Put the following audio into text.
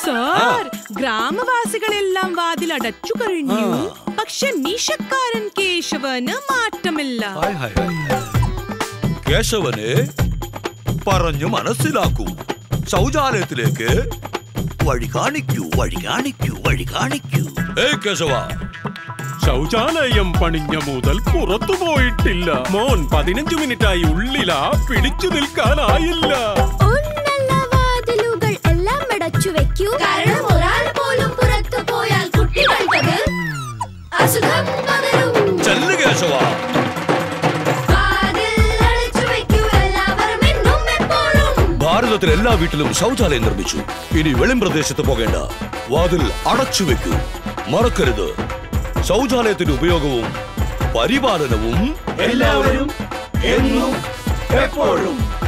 Sir ഗ്രാമവാസികളെല്ലാം വാതിൽ അടച്ചു കഴിഞ്ഞു പക്ഷെ മീശക്കാരൻ കേശവന് മാറ്റമില്ല ഹായ് ഹായ് ഹായ്. കേശവനെ പറഞ്ഞു മനസ്സിലാക്കൂ ശൗചാലയത്തിലേക്ക് വഴി കാണിക്കൂ വഴി കാണിക്കൂ വഴി കാണിക്കൂ ഏയ് കേശവ ശൗചാലയം പണിഞ്ഞ മുതൽ പുറത്തു പോയിട്ടില്ല മോൻ പതിനഞ്ചു മിനിറ്റായി ഉള്ളിലാ പിടിച്ചു നിൽക്കാനായില്ല ഒന്നല്ല വാതിലുകൾ എല്ലാം അടച്ചു വെക്കൂ കാരണം ഒരാൾ പോലും പുറത്തു പോയാൽ കുട്ടികൾക്കത് അസുഖം പകരും ചെല്ലു കേശവ വാതിൽ അടച്ചു വെക്കൂ എല്ലാവരും എന്നും എപ്പോഴും ഭാരതത്തിൽ എല്ലാ വീട്ടിലും ശൗചാലയം നിർമ്മിച്ചു ഇനി വെളിം പ്രദേശത്ത് പോകേണ്ട വാതിൽ അടച്ചു വെക്കൂ മറക്കരുത് ശൗചാലയത്തിന്റെ ഉപയോഗവും പരിപാലനവും എല്ലാവരും എന്നും എപ്പോഴും